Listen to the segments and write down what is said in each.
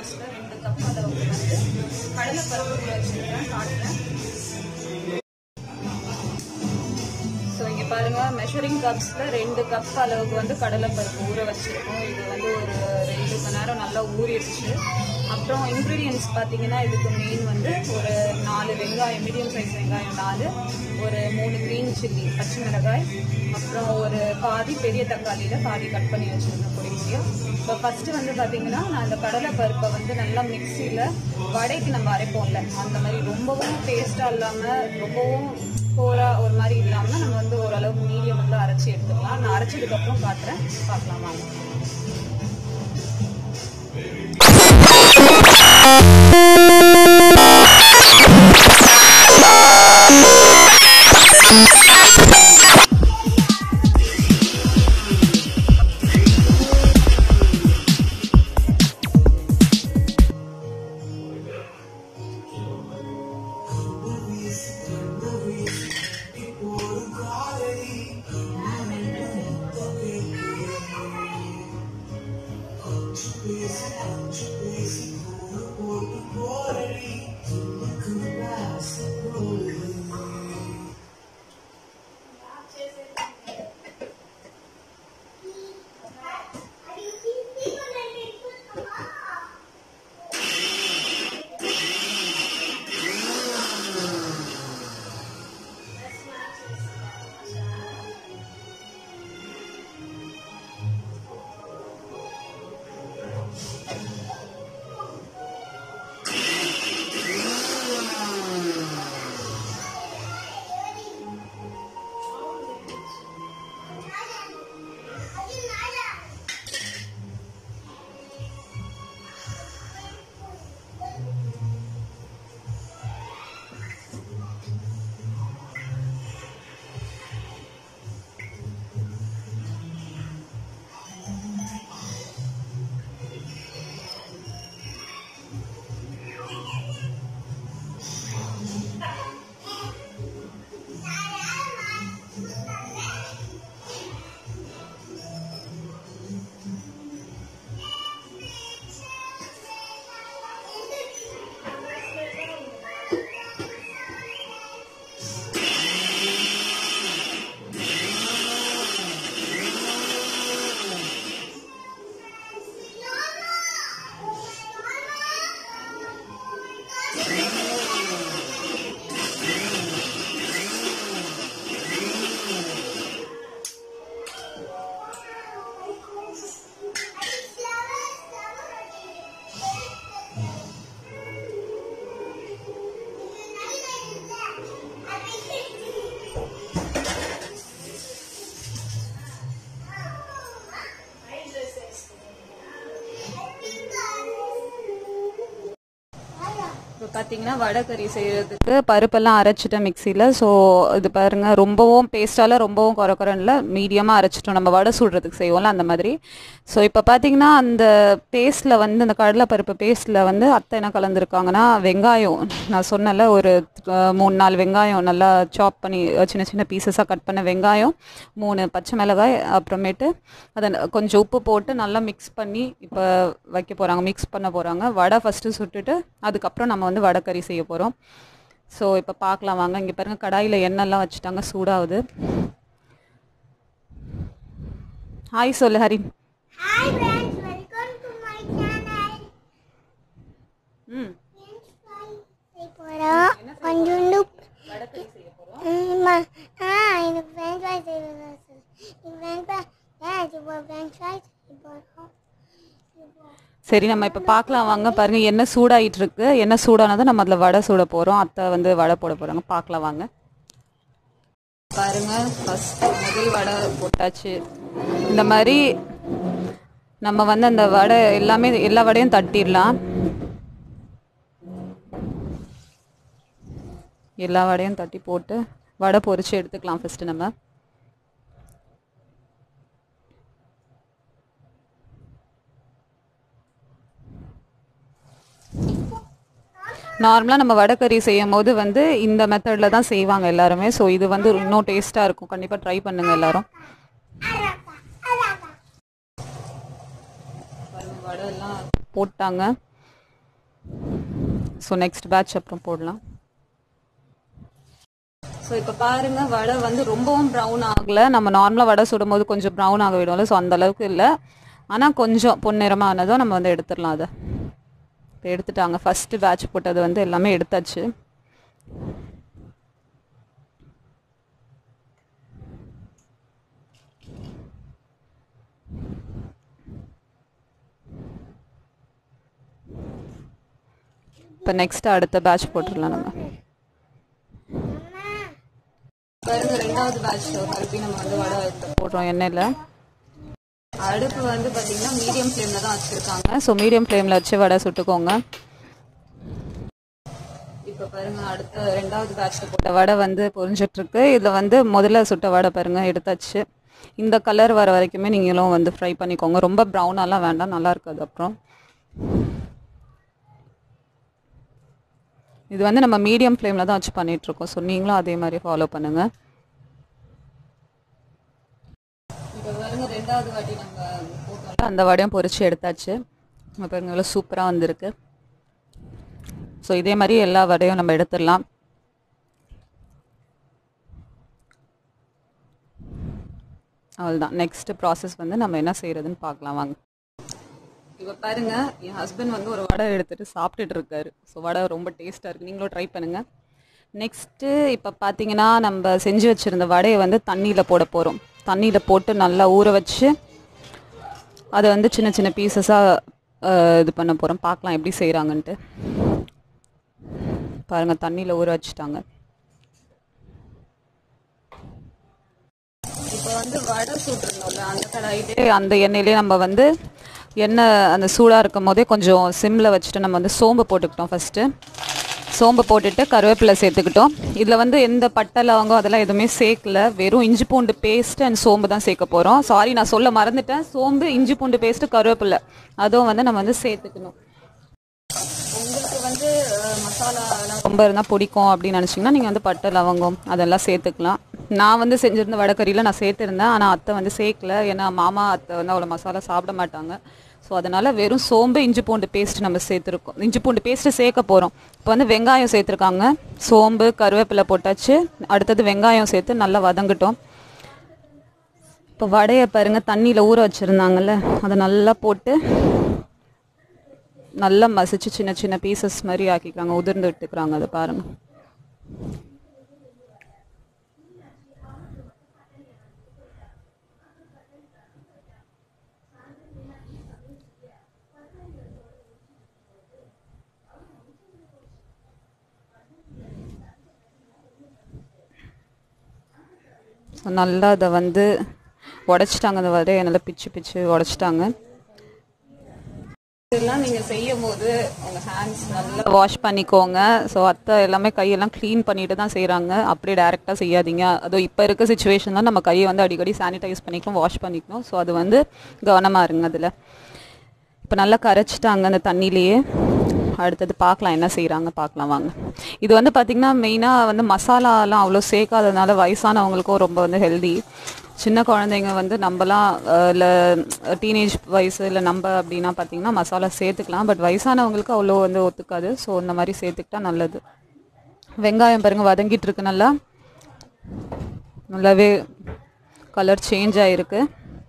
கப்ஸில் ரெண்டு கப் அளவுக்கு வந்து கடலைப்பருப்பு ஊற வச்சுருக்கேன் காட்டுறேன் ஸோ இங்கே பாருங்க மெஷரிங் கப்ஸில் ரெண்டு கப் அளவுக்கு வந்து கடலைப்பருப்பு ஊற வச்சுருக்கோம் இது வந்து ஒரு ரெண்டு மணி நேரம் நல்லா ஊறிடுச்சு அப்புறம் இன்க்ரீடியன்ஸ் பார்த்தீங்கன்னா இதுக்கு மெயின் வந்து ஒரு நாலு வெங்காயம் மீடியம் சைஸ் வெங்காயம் நாலு ஒரு மூணு க்ரீன் சில்லி பச்சை மிளகாய் அப்புறம் ஒரு பாதி பெரிய தக்காளியில் பாதி கட் பண்ணி வச்சுருக்கேன் பொடிசியாக இப்போ ஃபஸ்ட்டு வந்து பார்த்தீங்கன்னா நான் இந்த கடலை பருப்பை வந்து நல்லா மிக்சியில் வடைக்கு நம்ம அரைப்போம்ல அந்த மாதிரி ரொம்பவும் டேஸ்ட்டாக இல்லாமல் ரொம்பவும் கோரா ஒரு மாதிரி இல்லாமல் நம்ம வந்து ஓரளவுக்கு மீடியம் வந்து அரைச்சி எடுத்துக்கலாம் நான் அரைச்சதுக்கப்புறம் காட்டுறேன் பார்க்கலாம் வாங்க இப்போ பார்த்தீங்கன்னா வடைக்கறி செய்கிறதுக்கு பருப்பெல்லாம் அரைச்சிட்டேன் மிக்சியில் ஸோ இது பாருங்கள் ரொம்பவும் பேஸ்டால ரொம்பவும் குறை குறைன்ல மீடியமாக அரைச்சிட்டோம் நம்ம வடை சுடுறதுக்கு செய்வோம்ல அந்த மாதிரி ஸோ இப்போ பார்த்தீங்கன்னா அந்த பேஸ்ட்டில் வந்து அந்த கடலைப்பருப்பு பேஸ்ட்டில் வந்து அத்தை என்ன கலந்துருக்காங்கன்னா வெங்காயம் நான் சொன்னல ஒரு அஹ், மூணு நாலு வெங்காயம் நல்லா சாப் பண்ணி அஹ், சின்ன சின்ன பீசஸாக கட் பண்ண வெங்காயம் மூணு பச்சை மிளகாய் அப்புறமேட்டு அதை ந- கொஞ்சம் உப்பு போட்டு நல்லா மிக்ஸ் பண்ணி இப்போ வைக்க போகிறாங்க மிக்ஸ் பண்ண போகிறாங்க வடை ஃபஸ்ட்டு சுட்டுட்டு அதுக்கப்புறம் நம்ம வந்து வடைக்கறி செய்ய போகிறோம் ஸோ இப்போ பார்க்கலாம் வாங்க இங்கே பாருங்க கடாயில் எண்ணெய்லாம் வச்சுட்டாங்க சூடாகுது ஹாய் சொல்லு Harin Hi friends, welcome to my channel. ம் French fry செய்ய போறோம். கொஞ்சோண்டு வடைக்கறி செய்ய போகிறோம் ஆமா. ஆ இது French fry செய்யறதா சொல்லு. இது French fry yes, இப்போ French fry செய்ய போறோம். சரி நம்ம இப்போ பார்க்கலாம் வாங்க பாருங்க எண்ணெய் சூடாயிட்டு இருக்கு எண்ணெய் சூடானதும் நம்ம அதில் வடை சுட போகிறோம் அத்தை வந்து வடை போட போகிறாங்க பார்க்கலாம் வாங்க பாருங்க ஃபர்ஸ்ட் முதல் வடை போட்டாச்சு இந்த மாதிரி நம்ம வந்து அந்த வடை எல்லாமே எல்லா வடையும் தட்டிடலாம் எல்லா வடையும் தட்டி போட்டு வடை பொரிச்சு எடுத்துக்கலாம் ஃபர்ஸ்ட் நம்ம நார்மலாக நம்ம வடைக்கறி செய்யும் போது வந்து இந்த மெத்தடில் தான் செய்வாங்க எல்லாருமே ஸோ இது வந்து இன்னும் டேஸ்ட்டாக இருக்கும் கண்டிப்பாக ட்ரை பண்ணுங்க எல்லாரும் பாருங்க, வடை எல்லாம் போட்டாங்க ஸோ நெக்ஸ்ட் பேட்ச் அப்புறம் போடலாம் ஸோ இப்போ பாருங்க வடை வந்து ரொம்பவும் ப்ரௌன் ஆகல நம்ம நார்மலாக வடை சுடும்போது கொஞ்சம் ப்ரௌன் ஆக விடும்ல ஸோ அந்த அளவுக்கு இல்லை ஆனால் கொஞ்சம் பொன்னிறமானதும் நம்ம வந்து எடுத்துடலாம் அதை இப்போ எடுத்துட்டாங்க ஃபஸ்ட்டு பேட்ச் போட்டது வந்து எல்லாமே எடுத்தாச்சு இப்போ நெக்ஸ்ட் அடுத்த பேட்ச் போட்டுடலாம் நம்ம பாருங்க ரெண்டாவது பேட்ச் கருப்பி நம்ம வந்து வடை எடுத்து போடுறோம் எண்ணெயில் அடுப்பு வந்து பார்த்தீங்கன்னா மீடியம் ஃப்ளேமில் தான் வச்சுருக்காங்க ஸோ மீடியம் ஃப்ளேமில் வச்சு வடை சுட்டுக்கோங்க இப்போ பாருங்க அடுத்த ரெண்டாவது பேட்ச்சில் போட்ட வடை வந்து பொரிஞ்சிட்டு இருக்கு இதில் வந்து முதல்ல சுட்ட வடை பாருங்க எடுத்தாச்சு இந்த கலர் வர வரைக்குமே நீங்களும் வந்து ஃப்ரை பண்ணிக்கோங்க ரொம்ப ப்ரௌனாலாம் வேண்டாம் நல்லா இருக்காது அப்புறம் இது வந்து நம்ம மீடியம் ஃப்ளேமில் தான் வச்சு பண்ணிட்டு இருக்கோம் ஸோ நீங்களும் அதே மாதிரி ஃபாலோ பண்ணுங்க இப்போ பாருங்க ரெண்டாவது வாட்டி நம்ம போட்டோம்ல அந்த வடையும் பொரிச்சு எடுத்தாச்சு நம்ம பாருங்க எவ்வளோ சூப்பராக வந்திருக்கு ஸோ இதே மாதிரி எல்லா வடையும் நம்ம எடுத்துடலாம் அவ்வளோதான் நெக்ஸ்ட் ப்ராசஸ் வந்து நம்ம என்ன செய்யறதுன்னு பார்க்கலாம் வாங்க இப்போ பாருங்க என் ஹஸ்பண்ட் வந்து ஒரு வடை எடுத்துட்டு சாப்பிட்டுட்டு இருக்காரு ஸோ வடை ரொம்ப டேஸ்ட்டாக இருக்கு நீங்களும் ட்ரை பண்ணுங்க நெக்ஸ்ட்டு இப்போ பார்த்தீங்கன்னா நம்ம செஞ்சு வச்சிருந்த வடையை வந்து தண்ணியில் போட போகிறோம் தண்ணியில் போட்டு நல்லா ஊற வச்சு அதை வந்து சின்ன சின்ன பீசஸாக இது பண்ண போகிறோம் பார்க்கலாம் எப்படி செய்கிறாங்கன்ட்டு பாருங்க தண்ணியில் ஊற வச்சுட்டாங்க இப்போ வந்து வடை சுட்டுருந்தோம்ல அந்த கடாயிலே அந்த எண்ணெயிலே நம்ம வந்து எண்ணெய் அந்த சூடாக இருக்கும் போதே கொஞ்சம் சிம்மில் வச்சுட்டு நம்ம வந்து சோம்பு போட்டுக்கிட்டோம் ஃபஸ்ட்டு சோம்பு போட்டுட்டு கருவேப்பிலை சேர்த்துக்கிட்டோம் இதில் வந்து எந்த பட்டை லவங்கம் அதெல்லாம் எதுவுமே சேர்க்கல வெறும் இஞ்சி பூண்டு பேஸ்ட் அண்ட் சோம்பு தான் சேர்க்க போகிறோம் சாரி நான் சொல்ல மறந்துட்டேன் சோம்பு இஞ்சி பூண்டு பேஸ்ட்டு கருவேப்பிலை அதுவும் வந்து நம்ம வந்து சேர்த்துக்கணும் உங்களுக்கு வந்து அஹ், மசாலாலாம் ரொம்ப இருந்தால் பிடிக்கும் அப்படின்னு நினச்சிங்கன்னா நீங்கள் வந்து பட்டை லவங்கம் அதெல்லாம் சேர்த்துக்கலாம் நான் வந்து செஞ்சிருந்த வடகறியில் நான் சேர்த்துருந்தேன் ஆனால் அத்தை வந்து சேர்க்கல ஏன்னா மாமா அத்தை வந்து அவ்வளோ மசாலா சாப்பிட மாட்டாங்க ஸோ அதனால் வெறும் சோம்பு இஞ்சி பூண்டு பேஸ்ட் நம்ம சேர்த்துருக்கோம் இஞ்சி பூண்டு பேஸ்ட்டு சேர்க்க போகிறோம் இப்போ வந்து வெங்காயம் சேர்த்துருக்காங்க சோம்பு கருவேப்பிலை போட்டாச்சு அடுத்தது வெங்காயம் சேர்த்து நல்லா வதங்கட்டும் இப்போ வடையை பாருங்க தண்ணியில் ஊற வச்சுருந்தாங்கல்ல அதை நல்லா போட்டு நல்லா மசிச்சு சின்ன சின்ன பீசஸ் மாதிரி ஆக்கிக்கிறாங்க உதிர்ந்து விட்டுக்கிறாங்க அதை பாருங்க ஸோ நல்லா அதை வந்து உடச்சிட்டாங்க அந்த வடையை நல்லா பிச்சு பிச்சு உடச்சிட்டாங்க இதெல்லாம் நீங்கள் செய்யும் போது உங்கள் ஹேண்ட்ஸ் நல்லா வாஷ் பண்ணிக்கோங்க ஸோ அத்தை எல்லாமே கையெல்லாம் க்ளீன் பண்ணிட்டு தான் செய்கிறாங்க அப்படியே டேரெக்டாக செய்யாதீங்க அதுவும் இப்போ இருக்க சுச்சுவேஷனில் நம்ம கையை வந்து அடிக்கடி சானிடைஸ் பண்ணிக்கணும் வாஷ் பண்ணிக்கணும் ஸோ அது வந்து கவனமாக இருங்க அதில் இப்போ நல்லா கரைச்சிட்டாங்க அந்த தண்ணியிலேயே அடுத்தது பார்க்கலாம் என்ன செய்கிறாங்க பார்க்கலாம் வாங்க இது வந்து பார்த்திங்கன்னா மெயினாக வந்து மசாலாலாம் அவ்வளோ சேர்க்காததுனால வயசானவங்களுக்கும் ரொம்ப வந்து ஹெல்தி சின்ன குழந்தைங்க வந்து நம்மலாம் இல்லை டீனேஜ் வயசு இல்லை நம்ம அப்படின்னா பார்த்தீங்கன்னா மசாலா சேர்த்துக்கலாம் பட் வயசானவங்களுக்கு அவ்வளோ வந்து ஒத்துக்காது ஸோ இந்த மாதிரி சேர்த்துக்கிட்டா நல்லது வெங்காயம் பாருங்கள் வதங்கிட்டு இருக்கு நல்லா நல்லாவே கலர் சேஞ்ச் ஆகிருக்கு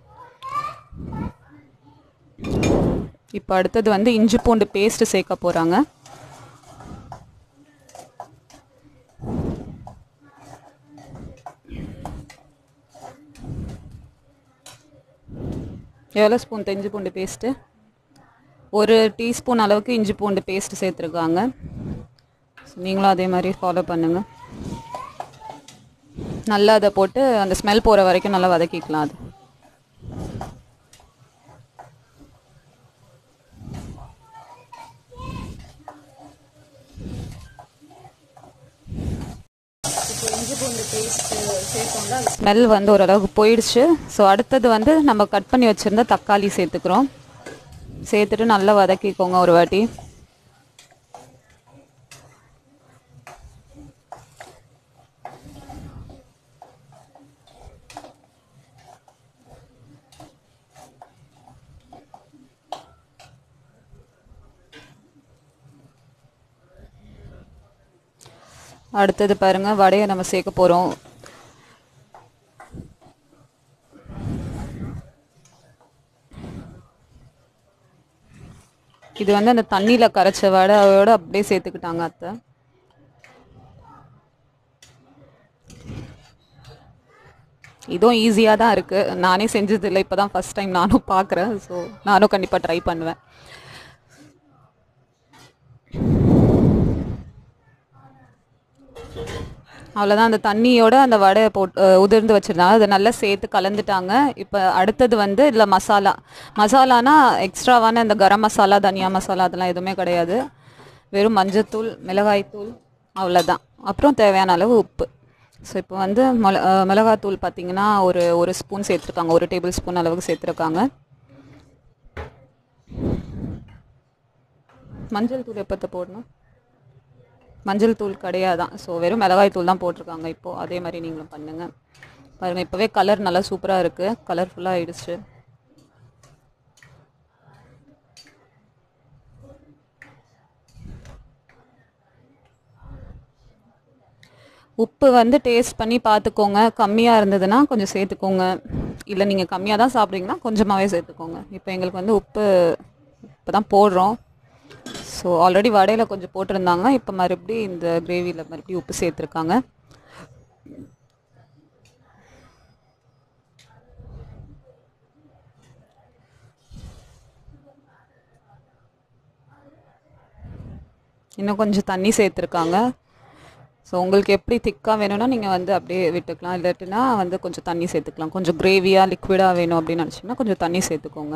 இப்போ அடுத்தது வந்து இஞ்சி பூண்டு பேஸ்ட் சேர்க்க போகிறாங்க எவ்வளோ ஸ்பூன் இஞ்சி பூண்டு பேஸ்ட்டு ஒரு டீஸ்பூன் அளவுக்கு இஞ்சி பூண்டு பேஸ்ட் சேர்த்துருக்காங்க So, நீங்களும் அதே மாதிரி ஃபாலோ பண்ணுங்கள் நல்லா அதை போட்டு அந்த ஸ்மெல் போகிற வரைக்கும் நல்லா வதக்கிக்கலாம் அது இப்போ இஞ்சி பூண்டு பேஸ்ட்டு சேர்த்தோம்னா ஸ்மெல் வந்து ஓரளவுக்கு போயிடுச்சு ஸோ அடுத்தது வந்து நம்ம கட் பண்ணி வச்சுருந்த தக்காளி சேர்த்துக்கிறோம் சேர்த்துட்டு நல்லா வதக்கிக்கோங்க ஒரு வாட்டி அடுத்தது பாருங்க வடையை நம்ம சேர்க்க போகிறோம் இது வந்து அந்த தண்ணியில் கரைச்ச வடையோட அப்படியே சேர்த்துக்கிட்டாங்க அத்தை இதுவும் ஈஸியாக தான் இருக்குது நானே செஞ்சது இல்லை இப்போ தான் ஃபஸ்ட் டைம் நானும் பார்க்குறேன் ஸோ நானும் கண்டிப்பாக ட்ரை பண்ணுவேன் அவ்வளோதான் அந்த தண்ணியோட அந்த வடை போட்டு அஹ், உதிர்ந்து வச்சிருந்தாங்க அதை நல்லா சேர்த்து கலந்துட்டாங்க இப்போ அடுத்தது வந்து இதில் மசாலா மசாலானா எக்ஸ்ட்ராவான இந்த கரம் மசாலா தனியா மசாலா அதெல்லாம் எதுவுமே கிடையாது வெறும் மஞ்சத்தூள் மிளகாய்த்தூள் அவ்வளோதான் அப்புறம் தேவையான அளவு உப்பு ஸோ இப்போ வந்து மிள அஹ், மிளகாத்தூள் பார்த்தீங்கன்னா ஒரு ஒரு ஸ்பூன் சேர்த்துருக்காங்க ஒரு டேபிள் ஸ்பூன் அளவுக்கு சேர்த்துருக்காங்க மஞ்சள் தூள் எப்போத்த போடணும் மஞ்சள் தூள் கிடையாதான் ஸோ வெறும் மிளகாய் தூள் தான் போட்டிருக்காங்க இப்போது அதே மாதிரி நீங்களும் பண்ணுங்கள் பாருங்கள் இப்போவே கலர் நல்லா சூப்பராக இருக்குது கலர்ஃபுல்லாக ஆயிடுச்சு உப்பு வந்து டேஸ்ட் பண்ணி பார்த்துக்கோங்க கம்மியாக இருந்ததுன்னா கொஞ்சம் சேர்த்துக்கோங்க இல்லை நீங்கள் கம்மியாக தான் சாப்பிட்றீங்கன்னா கொஞ்சமாகவே சேர்த்துக்கோங்க இப்போ எங்களுக்கு வந்து உப்பு இப்போ தான் போடுறோம் ஸோ ஆல்ரெடி வடையில் கொஞ்சம் போட்டிருந்தாங்க இப்போ மறுபடியும் இந்த கிரேவியில் மறுபடியும் உப்பு சேர்த்துருக்காங்க இன்னும் கொஞ்சம் தண்ணி சேர்த்துருக்காங்க ஸோ உங்களுக்கு எப்படி திக்காக வேணும்னா நீங்கள் வந்து அப்படியே விட்டுக்கலாம் இல்லாட்டினா வந்து கொஞ்சம் தண்ணி சேர்த்துக்கலாம் கொஞ்சம் கிரேவியாக லிக்விடாக வேணும் அப்படின்னு நினச்சிங்கன்னா கொஞ்சம் தண்ணி சேர்த்துக்கோங்க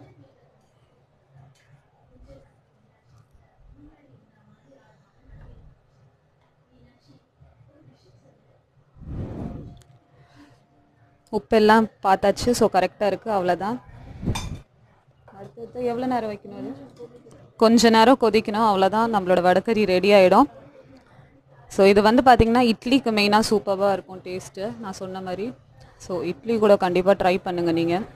உப்பெல்லாம் பார்த்தாச்சு ஸோ கரெக்டாக இருக்குது அவ்வளோதான் அடுத்தது எவ்வளோ நேரம் வைக்கணும் அது கொஞ்ச நேரம் கொதிக்கணும் அவ்வளோதான் நம்மளோட வடக்கறி ரெடி ஆகிடும் ஸோ இது வந்து பார்த்திங்கன்னா இட்லிக்கு மெயினாக சூப்பராக இருக்கும் டேஸ்ட்டு நான் சொன்ன மாதிரி ஸோ இட்லி கூட கண்டிப்பாக ட்ரை பண்ணுங்கள் நீங்கள்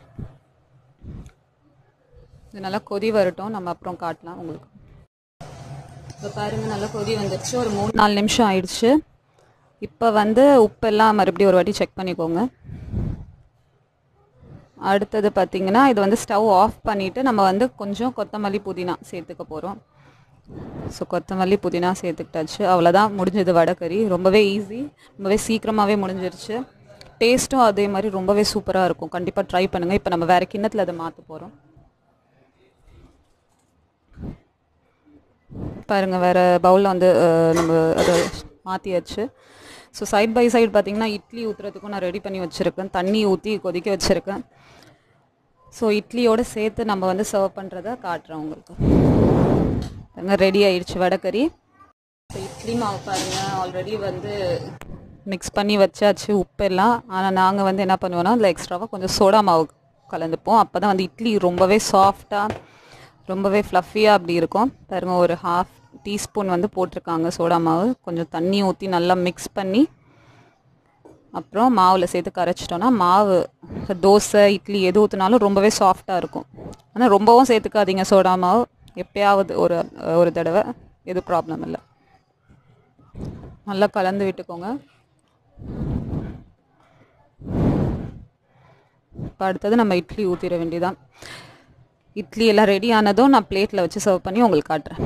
இது நல்லா கொதி வரட்டும் நம்ம அப்புறம் காட்டலாம் உங்களுக்கு இப்போ பாருங்கள் நல்லா கொதி வந்துடுச்சு ஒரு மூணு நாலு நிமிஷம் ஆயிடுச்சு இப்போ வந்து உப்பெல்லாம் மறுபடியும் ஒரு வாட்டி செக் பண்ணிக்கோங்க அடுத்தது பார்த்தீங்கன்னா இது வந்து ஸ்டவ் ஆஃப் பண்ணிவிட்டு நம்ம வந்து கொஞ்சம் கொத்தமல்லி புதினா சேர்த்துக்க போகிறோம் ஸோ கொத்தமல்லி புதினா சேர்த்துக்கிட்டாச்சு அவ்வளோதான் முடிஞ்சது வடைக்கறி ரொம்பவே ஈஸி ரொம்பவே சீக்கிரமாகவே முடிஞ்சிருச்சு டேஸ்ட்டும் அதே மாதிரி ரொம்பவே சூப்பராக இருக்கும் கண்டிப்பாக ட்ரை பண்ணுங்கள் இப்போ நம்ம வேறு கிண்ணத்தில் அதை மாற்ற போகிறோம் பாருங்கள் வேறு பவுலில் வந்து அஹ், நம்ம அதை மாற்றியாச்சு ஸோ சைட் பை சைடு பார்த்தீங்கன்னா இட்லி ஊற்றுறதுக்கும் நான் ரெடி பண்ணி வச்சுருக்கேன் தண்ணி ஊற்றி கொதிக்க வச்சுருக்கேன் ஸோ இட்லியோடு சேர்த்து நம்ம வந்து சர்வ் பண்ணுறத காட்டுறேன் உங்களுக்கு பாருங்க ரெடி ஆயிடுச்சு வடைக்கறி இப்போ இட்லி மாவு பாருங்கள் ஆல்ரெடி வந்து மிக்ஸ் பண்ணி வச்சாச்சு உப்பெல்லாம் ஆனால் நாங்கள் வந்து என்ன பண்ணுவோம்னா அதில் எக்ஸ்ட்ராவாக கொஞ்சம் சோடா மாவு கலந்துப்போம் அப்போ தான் வந்து இட்லி ரொம்பவே சாஃப்டாக ரொம்பவே ஃப்ளஃபியாக அப்படி இருக்கும் பாருங்க ஒரு ஹாஃப் டீஸ்பூன் வந்து போட்டிருக்காங்க சோடா மாவு கொஞ்சம் தண்ணி ஊற்றி நல்லா மிக்ஸ் பண்ணி அப்புறம் மாவில் சேர்த்து கரைச்சிட்டோன்னா மாவு தோசை இட்லி எது ஊற்றினாலும் ரொம்பவே சாஃப்டாக இருக்கும் ஆனால் ரொம்பவும் சேர்த்துக்காதீங்க சோடா மாவு எப்பயாவது ஒரு ஒரு தடவை எதுவும் ப்ராப்ளம் இல்லை நல்லா கலந்து விட்டுக்கோங்க இப்போ அடுத்தது நம்ம இட்லி ஊற்றிட வேண்டியதான் இட்லி எல்லாம் ரெடி ஆனதும் நான் பிளேட்டில் வச்சு சர்வ் பண்ணி உங்களுக்கு காட்டுறேன்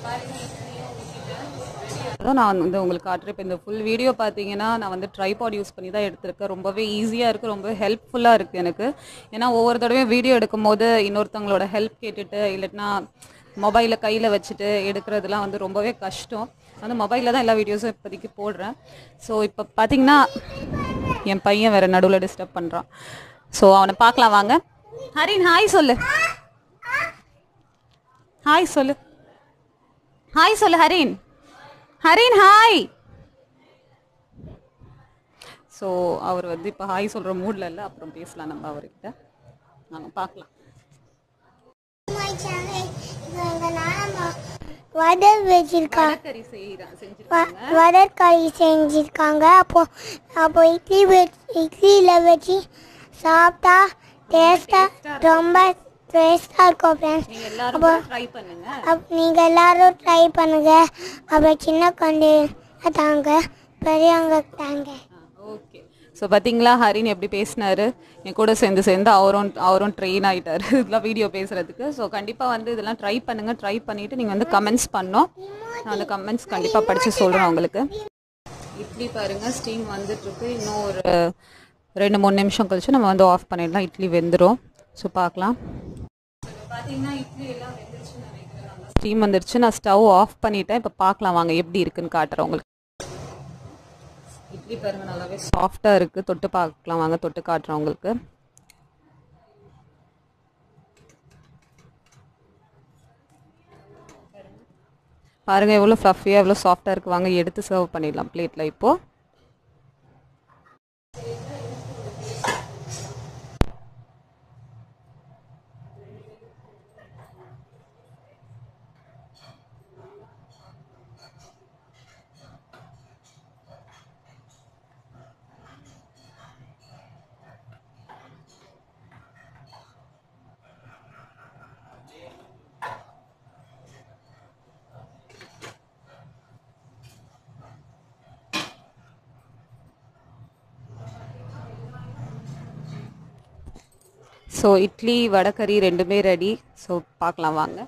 அதான் நான் வந்து உங்களுக்கு காட்டுறேன் இப்போ இந்த ஃபுல் வீடியோ பார்த்தீங்கன்னா நான் வந்து ட்ரைபாட் யூஸ் பண்ணி தான் எடுத்திருக்கேன் ரொம்பவே ஈஸியாக இருக்குது ரொம்ப ஹெல்ப்ஃபுல்லாக இருக்குது எனக்கு ஏன்னா ஒவ்வொரு தடவையும் வீடியோ எடுக்கும்போது இன்னொருத்தவங்களோட ஹெல்ப் கேட்டுட்டு இல்லைன்னா மொபைலை கையில் வச்சுட்டு எடுக்கிறதுலாம் வந்து ரொம்பவே கஷ்டம் வந்து மொபைலில் தான் எல்லா வீடியோஸும் இப்போதைக்கு போடுறேன் ஸோ இப்போ பார்த்தீங்கன்னா என் பையன் வேறு நடுவில் டிஸ்டர்ப் பண்ணுறான் ஸோ அவனை பார்க்கலாம் வாங்க ஹரின் ஹாய் சொல்லு ஹாய் சொல்லு ஹாய் சொல்லு ஹரின் ஹரின் ஹாய் ஸோ அவர் வந்து இப்போ ஹாய் சொல்கிற மூடில் இல்லை அப்புறம் பேசலாம் நம்ம அவர்கிட்ட நாங்கள் பார்க்கலாம் My channel, இவங்க நாம வடை வச்சிருக்காங்க கறி செய்கிறேன் செஞ்சு வ- வடை கறி செஞ்சிருக்காங்க அப்போ அப்போ இட்லி வச்சு இட்லியில் வச்சு சாப்பிட்டா டேஸ்ட்டாக ரொம்ப டேஸ்ட்டாக இருக்கும் ஃப்ரெண்ட்ஸ் நீங்கள் எல்லாரும் ட்ரை பண்ணுங்க அப் நீங்கள் எல்லாரும் ட்ரை பண்ணுங்க அப்புறம் சின்ன கொண்டு தாங்க பெரியவங்க தாங்க ஓகே ஸோ பார்த்தீங்களா ஹரின் எப்படி பேசினாரு என் கூட சேர்ந்து சேர்ந்து அவரும் அவரும் ட்ரெயின் ஆகிட்டாரு இதெல்லாம் வீடியோ பேசுறதுக்கு ஸோ கண்டிப்பாக வந்து இதெல்லாம் ட்ரை பண்ணுங்க ட்ரை பண்ணிட்டு நீங்கள் வந்து கமெண்ட்ஸ் பண்ணோம் நான் அந்த கமெண்ட்ஸ் கண்டிப்பாக படித்து சொல்கிறேன் உங்களுக்கு இட்லி பாருங்க ஸ்டீம் வந்துட்டு இருக்கு இன்னும் ஒரு ரெண்டு மூணு நிமிஷம் கழிச்சு நம்ம வந்து ஆஃப் பண்ணிடலாம் இட்லி வெந்துடும் ஸோ பார்க்கலாம் பார்த்தீங்கன்னா இட்லி எல்லாம் ஸ்டீம் வந்துருச்சு நான் ஸ்டவ் ஆஃப் பண்ணிட்டேன் இப்போ பார்க்கலாம் வாங்க எப்படி இருக்குன்னு காட்டுறேன் உங்களுக்கு இட்லி பாருங்க நல்லாவே சாஃப்டா இருக்கு தொட்டு பார்க்கலாம் வாங்க தொட்டு காட்டுறேன் உங்களுக்கு பாருங்க எவ்வளோ ஃப்ளஃபியாக எவ்வளோ சாஃப்டாக இருக்கு வாங்க எடுத்து சர்வ் பண்ணிடலாம் பிளேட்ல இப்போ ஸோ இட்லி வடைக்கறி ரெண்டுமே ரெடி ஸோ பார்க்கலாம் வாங்க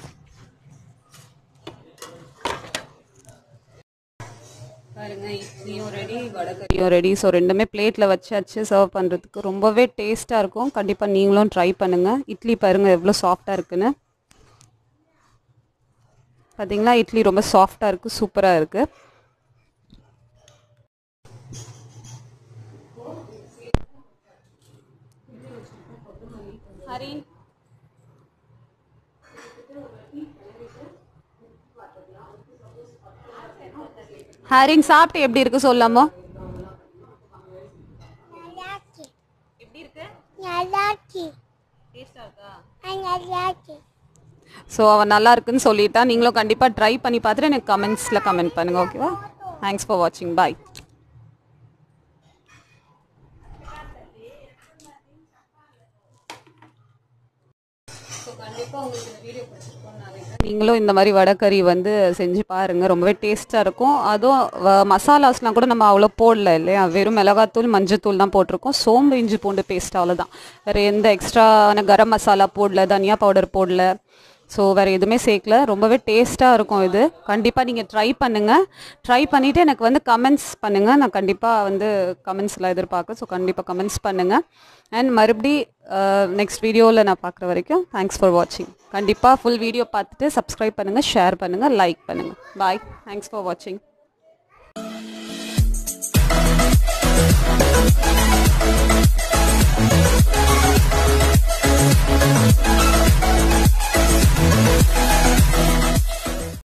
பாருங்க இட்லியும் ரெடி வடைக்கறியும் ரெடி ஸோ ரெண்டுமே பிளேட்டில் வச்சாச்சு சர்வ் பண்ணுறதுக்கு ரொம்பவே டேஸ்ட்டாக இருக்கும் கண்டிப்பாக நீங்களும் ட்ரை பண்ணுங்க இட்லி பாருங்க எவ்வளோ சாஃப்டாக இருக்குன்னு பார்த்தீங்களா இட்லி ரொம்ப சாஃப்டாக இருக்குது சூப்பராக இருக்குது ஹரின் ஹரின் சாப்பிட்டு எப்படி இருக்கு சொல்லாமோ நல்லாச்சு எப்படி இருக்கு நல்லாச்சு டேஸ்டா இருக்கா நல்லாச்சு ஸோ அவன் நல்லா இருக்குன்னு சொல்லிட்டா நீங்களும் கண்டிப்பாக ட்ரை பண்ணி பார்த்துட்டு எனக்கு கமெண்ட்ஸில் கமெண்ட் பண்ணுங்க ஓகேவா தேங்க்ஸ் ஃபார் வாட்சிங் பாய் நீங்களும் இந்த மாதிரி வடைக்கறி வந்து செஞ்சு பாருங்க ரொம்பவே டேஸ்ட்டாக இருக்கும் அதுவும் வ- மசாலாஸ்லாம் கூட நம்ம அவ்வளோ போடல இல்லையா வெறும் மிளகாத்தூள் மஞ்சத்தூள் தான் போட்டிருக்கோம் சோம்பு இஞ்சி பூண்டு பேஸ்ட் அவ்வளோதான் வேறு எந்த எக்ஸ்ட்ரான கரம் மசாலா போடல தனியா பவுடர் போடல ஸோ வேறு எதுவுமே சேர்க்கல ரொம்பவே டேஸ்ட்டாக இருக்கும் இது கண்டிப்பாக நீங்கள் ட்ரை பண்ணுங்கள் ட்ரை பண்ணிவிட்டு எனக்கு வந்து கமெண்ட்ஸ் பண்ணுங்கள் நான் கண்டிப்பாக வந்து கமெண்ட்ஸில் எதிர்பார்க்க ஸோ கண்டிப்பாக கமெண்ட்ஸ் பண்ணுங்கள் அண்ட் மறுபடி நெக்ஸ்ட் வீடியோவில் நான் பார்க்குற வரைக்கும் தேங்க்ஸ் ஃபார் வாட்சிங் கண்டிப்பாக ஃபுல் வீடியோ பார்த்துட்டு சப்ஸ்கிரைப் பண்ணுங்கள் ஷேர் பண்ணுங்கள் லைக் பண்ணுங்கள் பாய் தேங்க்ஸ் ஃபார் வாட்சிங்